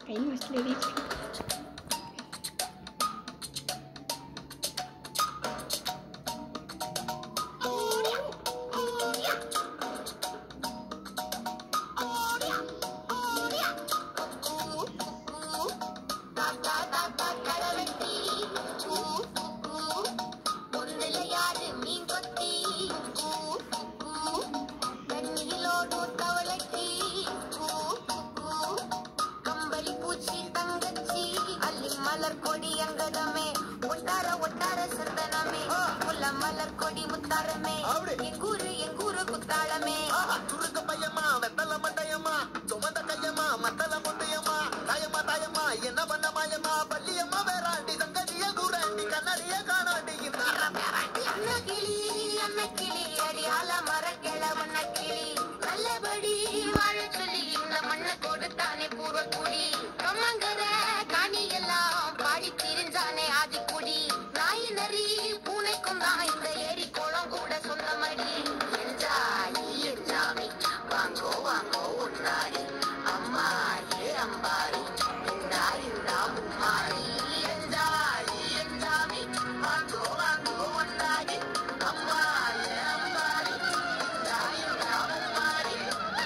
கை வச்சுலேயே மலர் கொடி அங்கதமே ஒட்டார ஒட்டார சந்தனமே முல்ல மலர் கொடி முத்தாரமே எங்கூரு எங்கூரு குத்தாளமே சுருக்க பையமா வெத்தல மண்டையம்மா சுமந்த கையம்மா மத்தல முட்டையம்மா தாயம்மா தாயம்மா என்ன பண்ண மாயம்மா பள்ளியம்மா வேறாண்டி சங்கதிய கூறாண்டி கண்ணறிய காணாண்டி இந்த அன்ன கிளி அன்ன கிளி அடியால மர கிழவண்ண கிளி நல்லபடி வாழ சொல்லி இந்த மண்ணை கொடுத்தானே பூர்வ குடி கம்மங்கர காணி எல்லாம் பாடி திரிஞ்சானே ஆதி குடி நாய் நரி பூனைக்கும் தான் இந்த ஏரி குளம் கூட சொந்தமடி என்ஜாயி என்ஜாமி வாங்கோ வாங்கோ உன்னாரி அம்மா ஏ அம்பாரி இந்தா இந்தா மும்மாரி என்ஜாயி என்ஜாமி வாங்கோ வாங்கோ உன்னாரி அம்மா ஏ அம்பாரி இந்தா இந்தா மும்மாரி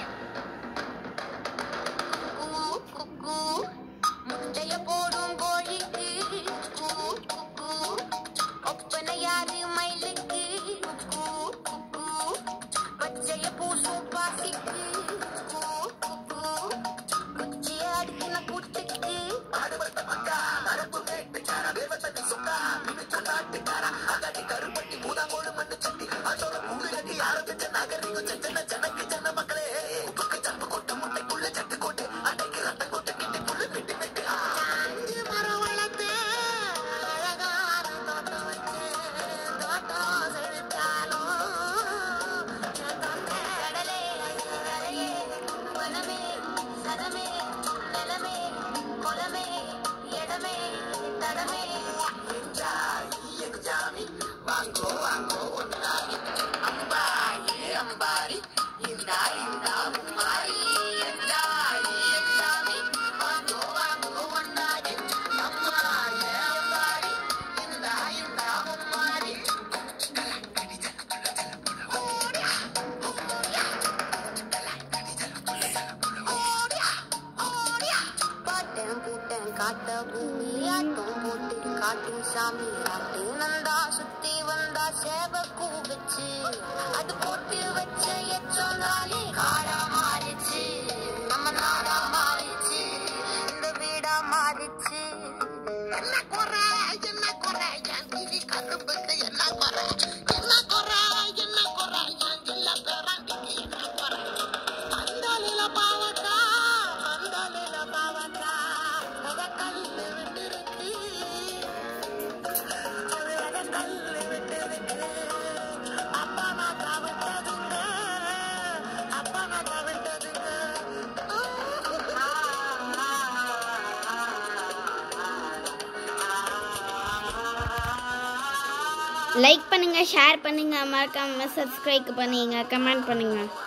கூ குக்கு முட்டைய போடும் கோழிக்கு கூ குக்கு ஒப்பனை யாரு மயிலுக்கு குக்கு குக்கு பச்சைய பூசும் பாசிக்கு கூ குக்கு குச்சிய அடுக்கின கூட்டுக்கு அடுவட்ட மக்கா கருப்பு வேட்டுக்கார வேவத்தட்டி சுக்கா இது கொண்டாட்டுக்கார அகடி கருப்பட்டி பூதாங்கோடு மண்ணு சட்டி அதோட கூடு கட்டி ஆரம்பிச்ச நகரிக்கு சென்ன ஜனக்கு ஜன மக்களே உப்புக்கு சப்பு கொட்டு முட்டைக்குள்ள சட்டு கொட்டு அன்னைக்கு ரத்தம் கொட்டு கிட்டிக்குள்ள பிட்டி வெட்டு அஞ்சு மரம் வளர்த்து அழகான தோட்டம் வச்சு தோட்டம் செழித்தாலும் என் தொண்டை கடலே அலையே வனமே சனமே நிலமே குலமே இடமே தடமே எஞ்சாமி வாங்கோ வாங்கோ ஒன்னாரி அம்பாரி அம்பாரி இந்தா இந்தா மும்மாரி எஞ்சாரி எஞ்சாமி வாங்கோ வாங்கோ ஒன்னாரி அம்மாரி அம்பாரி இந்தா இந்தா மும்மாரி பாட்டன் பூட்டன் காட்ட பூமி ஆட்டம் போட்டு காட்டும் சாமி ஆட்டு நந்தா சுத்தி வந்தா சேவ கூவச்சு அது போட்டு வச்ச எச்சோந்தாலே காடா மாறிச்சு நம்ம நாடா மாறிச்சு இந்த வீடா மாறிச்சு என்ன குறை என்ன குறை என் கிளி கரும்புக்கு என்ன குறை என்ன குறை என்ன குறை என் கிள்ள பேராண்டிக்கு என்ன குறை அந்தாலில பாவக்கா அந்தாலில பாவக்கா அத கல்லு விட்டுருக்கு அது அத கல்லு விட்டுருக்கு அப்பா நான் தவிட்டதுங்க அப்பா நான் தவிட்டதுங்க லைக் பண்ணுங்க ஷேர் பண்ணுங்க மறக்காம சப்ஸ்கிரைப் பண்ணுங்க கமெண்ட் பண்ணுங்க